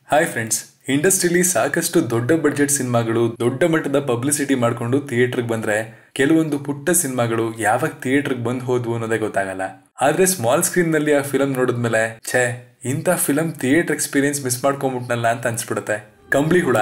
hi friends ಇಂಡಸ್ಟ್ರಿಲಿ ಸಾಕಷ್ಟು ದೊಡ್ಡ budget ಸಿನಿಮಾಗಳು ದೊಡ್ಡ ಮಟ್ಟದ ಪಬ್ಲಿಸಿಟಿ ಮಾಡ್ಕೊಂಡು ಥಿಯೇಟರ್ಗೆ ಬಂದ್ರೆ ಕೆಲವೊಂದು ಪುಟ್ಟ ಸಿನಿಮಾಗಳು ಯಾವಾಗ ಥಿಯೇಟರ್ಗೆ ಬಂದ್ ಹೋದ್ವು ಅನ್ನೋದೇ ಗೊತ್ತಾಗಲ್ಲ ಆದ್ರೆ ಸ್ಮಾಲ್ ಸ್ಕ್ರೀನ್ ನಲ್ಲಿ ಆ ಫಿಲಂ ನೋಡಿದ್ಮೇಲೆ ಛೇ ಇಂಥ ಫಿಲಂ ಥಿಯೇಟರ್ ಎಕ್ಸ್ಪೀರಿಯನ್ಸ್ ಮಿಸ್ ಮಾಡ್ಕೊಂಬಿಟ್ನಲ್ಲ ಅಂತ ಅನ್ಸ್ಬಿಡುತ್ತೆ ಕಂಬ್ಳಿ ಹುಳ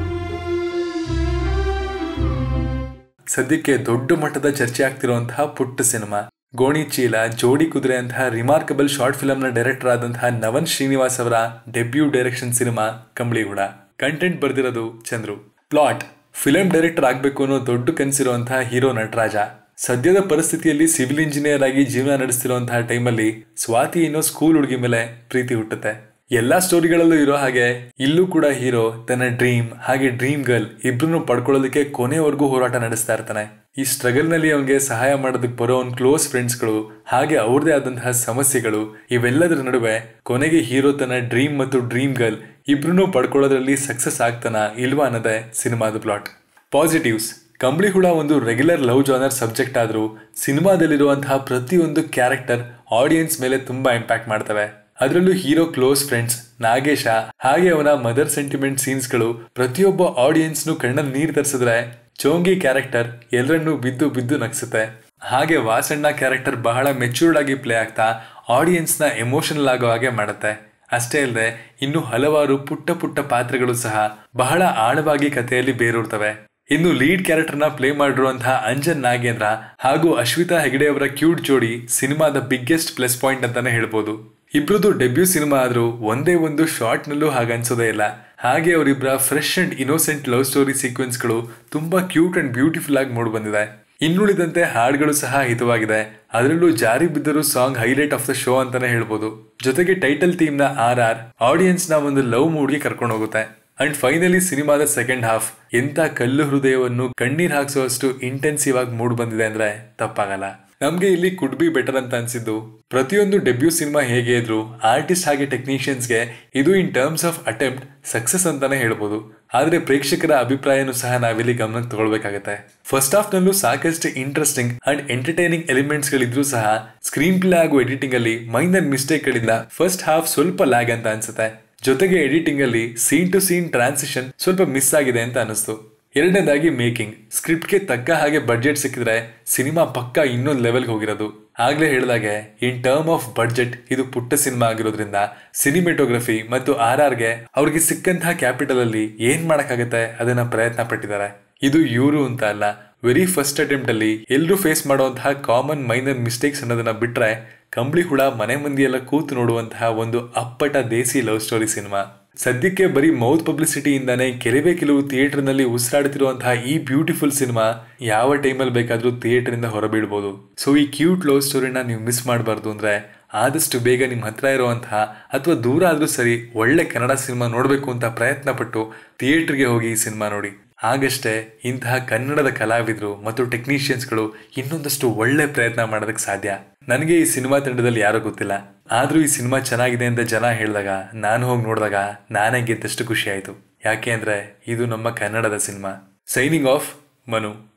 ಸದ್ಯಕ್ಕೆ ದೊಡ್ಡ ಮಟ್ಟದ ಚರ್ಚೆ ಆಗ್ತಿರುವಂತಹ ಪುಟ್ಟ ಸಿನಿಮಾ ಗೋಣಿ ಚೀಲ ಜೋಡಿ ಕುದುರೆ ಅಂತಹ ರಿಮಾರ್ಕಬಲ್ ಶಾರ್ಟ್ ಫಿಲ್ಮ್ ನ ಡೈರೆಕ್ಟರ್ ಆದಂತಹ ನವನ್ ಶ್ರೀನಿವಾಸ್ ಅವರ ಡೆಬ್ಯೂ ಡೈರೆಕ್ಷನ್ ಸಿನಿಮಾ ಕಂಬಳಿಗೂಡ ಕಂಟೆಂಟ್ ಬರ್ದಿರೋದು ಚಂದ್ರು ಪ್ಲಾಟ್ ಫಿಲಂ ಡೈರೆಕ್ಟರ್ ಆಗ್ಬೇಕು ಅನ್ನೋ ದೊಡ್ಡ ಕನಸಿರುವಂತಹ ಹೀರೋ ನಟರಾಜ ಸದ್ಯದ ಪರಿಸ್ಥಿತಿಯಲ್ಲಿ ಸಿವಿಲ್ ಇಂಜಿನಿಯರ್ ಆಗಿ ಜೀವನ ನಡೆಸ್ತಿರುವಂತಹ ಟೈಮಲ್ಲಿ ಸ್ವಾತಿ ಅನ್ನೋ ಸ್ಕೂಲ್ ಹುಡುಗಿ ಮೇಲೆ ಪ್ರೀತಿ ಹುಟ್ಟುತ್ತೆ ಎಲ್ಲಾ ಸ್ಟೋರಿಗಳಲ್ಲೂ ಇರೋ ಹಾಗೆ ಇಲ್ಲೂ ಕೂಡ ಹೀರೋ ತನ್ನ ಡ್ರೀಮ್ ಹಾಗೆ ಡ್ರೀಮ್ ಗರ್ಲ್ ಇಬ್ರು ಪಡ್ಕೊಳ್ಳೋದಕ್ಕೆ ಕೊನೆವರೆಗೂ ಹೋರಾಟ ನಡೆಸ್ತಾ ಇರ್ತಾನೆ ಈ ಸ್ಟ್ರಗಲ್ ನಲ್ಲಿ ಅವನಿಗೆ ಸಹಾಯ ಮಾಡೋದಕ್ಕೆ ಬರೋ ಅವ್ನ ಕ್ಲೋಸ್ ಫ್ರೆಂಡ್ಸ್ಗಳು ಹಾಗೆ ಅವ್ರದೇ ಆದಂತಹ ಸಮಸ್ಯೆಗಳು ಇವೆಲ್ಲದರ ನಡುವೆ ಕೊನೆಗೆ ಹೀರೋ ತನ್ನ ಡ್ರೀಮ್ ಮತ್ತು ಡ್ರೀಮ್ ಗರ್ಲ್ ಇಬ್ರು ಪಡ್ಕೊಳ್ಳೋದ್ರಲ್ಲಿ ಸಕ್ಸಸ್ ಆಗ್ತಾನ ಇಲ್ವಾ ಅನ್ನೋದೇ ಸಿನಿಮಾದ ಪ್ಲಾಟ್ ಪಾಸಿಟಿವ್ಸ್ ಕಂಬಳಿ ಹುಳ ಒಂದು ರೆಗ್ಯುಲರ್ ಲವ್ ಜಾನರ್ ಸಬ್ಜೆಕ್ಟ್ ಆದ್ರೂ ಸಿನಿಮಾದಲ್ಲಿರುವಂತಹ ಪ್ರತಿಯೊಂದು ಕ್ಯಾರೆಕ್ಟರ್ ಆಡಿಯನ್ಸ್ ಮೇಲೆ ತುಂಬಾ ಇಂಪ್ಯಾಕ್ಟ್ ಮಾಡ್ತವೆ ಅದರಲ್ಲೂ ಹೀರೋ ಕ್ಲೋಸ್ ಫ್ರೆಂಡ್ಸ್ ನಾಗೇಶ ಹಾಗೆ ಅವನ ಮದರ್ ಸೆಂಟಿಮೆಂಟ್ ಸೀನ್ಸ್ಗಳು ಪ್ರತಿಯೊಬ್ಬ ಆಡಿಯನ್ಸ್ನು ಕಣ್ಣಲ್ಲಿ ನೀರು ತರಿಸಿದ್ರೆ ಚೋಂಗಿ ಕ್ಯಾರೆಕ್ಟರ್ ಎಲ್ಲರನ್ನೂ ಬಿದ್ದು ಬಿದ್ದು ನಗಿಸುತ್ತೆ ಹಾಗೆ ವಾಸಣ್ಣ ಕ್ಯಾರೆಕ್ಟರ್ ಬಹಳ ಮೆಚ್ಯೂರ್ಡ್ ಆಗಿ ಪ್ಲೇ ಆಗ್ತಾ ಆಡಿಯನ್ಸ್ನ ಎಮೋಷನಲ್ ಆಗೋ ಹಾಗೆ ಮಾಡುತ್ತೆ ಅಷ್ಟೇ ಅಲ್ಲದೆ ಇನ್ನು ಹಲವಾರು ಪುಟ್ಟ ಪುಟ್ಟ ಪಾತ್ರಗಳು ಸಹ ಬಹಳ ಆಳವಾಗಿ ಕಥೆಯಲ್ಲಿ ಬೇರೂರ್ತವೆ ಇನ್ನು ಲೀಡ್ ಕ್ಯಾರೆಕ್ಟರ್ನ ಪ್ಲೇ ಮಾಡಿರುವಂತಹ ಅಂಜನ್ ನಾಗೇಂದ್ರ ಹಾಗೂ ಅಶ್ವಿತಾ ಹೆಗಡೆ ಅವರ ಕ್ಯೂಟ್ ಜೋಡಿ ಸಿನಿಮಾದ ಬಿಗ್ಗೆಸ್ಟ್ ಪ್ಲಸ್ ಪಾಯಿಂಟ್ ಅಂತಾನೆ ಹೇಳ್ಬೋದು ಇಬ್ರದ್ದು ಡೆಬ್ಯೂ ಸಿನಿಮಾ ಆದ್ರೂ ಒಂದೇ ಒಂದು ಶಾರ್ಟ್ ನಲ್ಲೂ ಹಾಗನ್ಸೋದೇ ಇಲ್ಲ ಹಾಗೆ ಅವರಿಬ್ಬರ fresh and innocent love story ಸೀಕ್ವೆನ್ಸ್ಗಳು ತುಂಬಾ ಕ್ಯೂಟ್ ಅಂಡ್ ಬ್ಯೂಟಿಫುಲ್ ಆಗಿ ಮೂಡ್ ಬಂದಿದೆ ಇನ್ನುಳಿದಂತೆ ಹಾಡುಗಳು ಸಹ ಹಿತವಾಗಿದೆ ಅದರಲ್ಲೂ ಜಾರಿ ಬಿದ್ದರೂ song highlight of the show ಅಂತಾನೆ ಹೇಳ್ಬೋದು ಜೊತೆಗೆ ಟೈಟಲ್ ಥೀಮ್ ನ ಆರ್ ಆರ್ ಆಡಿಯನ್ಸ್ ನ ಒಂದು ಲವ್ ಮೂಡ್ಗೆ ಕರ್ಕೊಂಡು ಹೋಗುತ್ತೆ ಅಂಡ್ ಫೈನಲಿ ಸಿನಿಮಾದ ಸೆಕೆಂಡ್ ಹಾಫ್ ಎಂತ ಕಲ್ಲು ಹೃದಯವನ್ನು ಕಣ್ಣೀರ್ ಹಾಕ್ಸುವಷ್ಟು ಇಂಟೆನ್ಸಿವ್ ಆಗಿ ಮೂಡ್ ಬಂದಿದೆ ಅಂದ್ರೆ ತಪ್ಪಾಗಲ್ಲ ನಮ್ಗೆ ಇಲ್ಲಿ ಕುಡ್ ಬಿ ಬೆಟರ್ ಅಂತ ಅನ್ಸಿದ್ದು ಪ್ರತಿಯೊಂದು ಡೆಬ್ಯೂ ಸಿನಿಮಾ ಹೇಗೆ ಇದ್ರು ಆರ್ಟಿಸ್ಟ್ ಹಾಗೆ ಟೆಕ್ನಿಷಿಯನ್ಸ್ಗೆ ಇದು in terms of attempt success ಅಂತಾನೆ ಹೇಳ್ಬೋದು ಆದ್ರೆ ಪ್ರೇಕ್ಷಕರ ಅಭಿಪ್ರಾಯನೂ ಸಹ ನಾವಿಲ್ಲಿ ಗಮನಕ್ಕೆ ತಗೊಳ್ಬೇಕಾಗತ್ತೆ ಫಸ್ಟ್ ಹಾಫ್ ನಲ್ಲೂ ಸಾಕಷ್ಟು ಇಂಟ್ರೆಸ್ಟಿಂಗ್ ಅಂಡ್ ಎಂಟರ್ಟೈನಿಂಗ್ ಎಲಿಮೆಂಟ್ಸ್ ಗಳಿದ್ರು ಸಹ ಸ್ಕ್ರೀನ್ ಪ್ಲೇ ಹಾಗೂ ಎಡಿಟಿಂಗ್ ಅಲ್ಲಿ ಮೈನರ್ ಮಿಸ್ಟೇಕ್ ಗಳಿಂದ ಫಸ್ಟ್ ಹಾಫ್ ಸ್ವಲ್ಪ ಲ್ಯಾಗ್ ಅಂತ ಅನ್ಸುತ್ತೆ ಜೊತೆಗೆ ಎಡಿಟಿಂಗ್ ಅಲ್ಲಿ ಸೀನ್ ಟು ಸೀನ್ ಟ್ರಾನ್ಸಿಷನ್ ಸ್ವಲ್ಪ ಮಿಸ್ ಆಗಿದೆ ಅಂತ ಅನಿಸ್ತು ಎರಡನೇದಾಗಿ ಮೇಕಿಂಗ್ ಸ್ಕ್ರಿಪ್ಟ್ಗೆ ತಕ್ಕ ಹಾಗೆ ಬಡ್ಜೆಟ್ ಸಿಕ್ಕಿದ್ರೆ ಸಿನಿಮಾ ಪಕ್ಕ ಇನ್ನೊಂದು ಲೆವೆಲ್ಗೆ ಹೋಗಿರೋದು ಆಗ್ಲೇ ಹೇಳಿದಾಗೆ ಇನ್ ಟರ್ಮ್ ಆಫ್ ಬಡ್ಜೆಟ್ ಇದು ಪುಟ್ಟ ಸಿನಿಮಾ ಆಗಿರೋದ್ರಿಂದ ಸಿನಿಮೆಟೋಗ್ರಫಿ ಮತ್ತು ಆರ್ ಆರ್ಗೆ ಅವ್ರಿಗೆ ಸಿಕ್ಕಂತಹ ಕ್ಯಾಪಿಟಲ್ ಅಲ್ಲಿ ಏನ್ ಮಾಡಕ್ಕಾಗತ್ತೆ ಅದನ್ನ ಪ್ರಯತ್ನ ಪಟ್ಟಿದ್ದಾರೆ ಇದು ಇವರು ಅಂತ ಅಲ್ಲ ವೆರಿ ಫಸ್ಟ್ ಅಟೆಂಪ್ಟ್ ಅಲ್ಲಿ ಎಲ್ಲರೂ ಫೇಸ್ ಮಾಡುವಂತಹ ಕಾಮನ್ ಮೈನರ್ ಮಿಸ್ಟೇಕ್ಸ್ ಅನ್ನೋದನ್ನ ಬಿಟ್ರೆ ಕಂಬಳಿ ಹುಳ ಮನೆ ಮಂದಿಯೆಲ್ಲ ಕೂತು ನೋಡುವಂತಹ ಒಂದು ಅಪ್ಪಟ ದೇಸಿ ಲವ್ ಸ್ಟೋರಿ ಸಿನಿಮಾ ಸದ್ಯಕ್ಕೆ ಬರೀ ಮೌತ್ ಪಬ್ಲಿಸಿಟಿಯಿಂದಾನೇ ಕೆಲವೇ ಕೆಲವು ಥಿಯೇಟರ್ ನಲ್ಲಿ ಉಸಿರಾಡ್ತಿರುವಂತಹ ಈ ಬ್ಯೂಟಿಫುಲ್ ಸಿನಿಮಾ ಯಾವ ಟೈಮಲ್ಲಿ ಬೇಕಾದ್ರೂ ಥಿಯೇಟರ್ ಇಂದ ಹೊರಬೀಳ್ಬೋದು ಸೊ ಈ ಕ್ಯೂಟ್ ಲವ್ ಸ್ಟೋರಿನ ನೀವು ಮಿಸ್ ಮಾಡಬಾರ್ದು ಅಂದ್ರೆ ಆದಷ್ಟು ಬೇಗ ನಿಮ್ಮ ಹತ್ರ ಇರುವಂತಹ ಅಥವಾ ದೂರ ಆದ್ರೂ ಸರಿ ಒಳ್ಳೆ ಕನ್ನಡ ಸಿನಿಮಾ ನೋಡಬೇಕು ಅಂತ ಪ್ರಯತ್ನ ಪಟ್ಟು ಥಿಯೇಟರ್ಗೆ ಹೋಗಿ ಈ ಸಿನಿಮಾ ನೋಡಿ ಆಗಷ್ಟೇ ಇಂತಹ ಕನ್ನಡದ ಕಲಾವಿದರು ಮತ್ತು ಟೆಕ್ನಿಷಿಯನ್ಸ್ಗಳು ಇನ್ನೊಂದಷ್ಟು ಒಳ್ಳೆ ಪ್ರಯತ್ನ ಮಾಡೋದಕ್ಕೆ ಸಾಧ್ಯ ನನಗೆ ಈ ಸಿನಿಮಾ ತಂಡದಲ್ಲಿ ಯಾರೋ ಗೊತ್ತಿಲ್ಲ ಆದ್ರೂ ಈ ಸಿನಿಮಾ ಚೆನ್ನಾಗಿದೆ ಅಂತ ಜನ ಹೇಳಿದಾಗ ನಾನು ಹೋಗಿ ನೋಡಿದಾಗ ನಾನೇ ಗೆದ್ದಷ್ಟು ಖುಷಿ ಆಯ್ತು ಯಾಕೆ ಅಂದ್ರೆ ಇದು ನಮ್ಮ ಕನ್ನಡದ ಸಿನಿಮಾ ಸೈನಿಂಗ್ ಆಫ್ ಮನು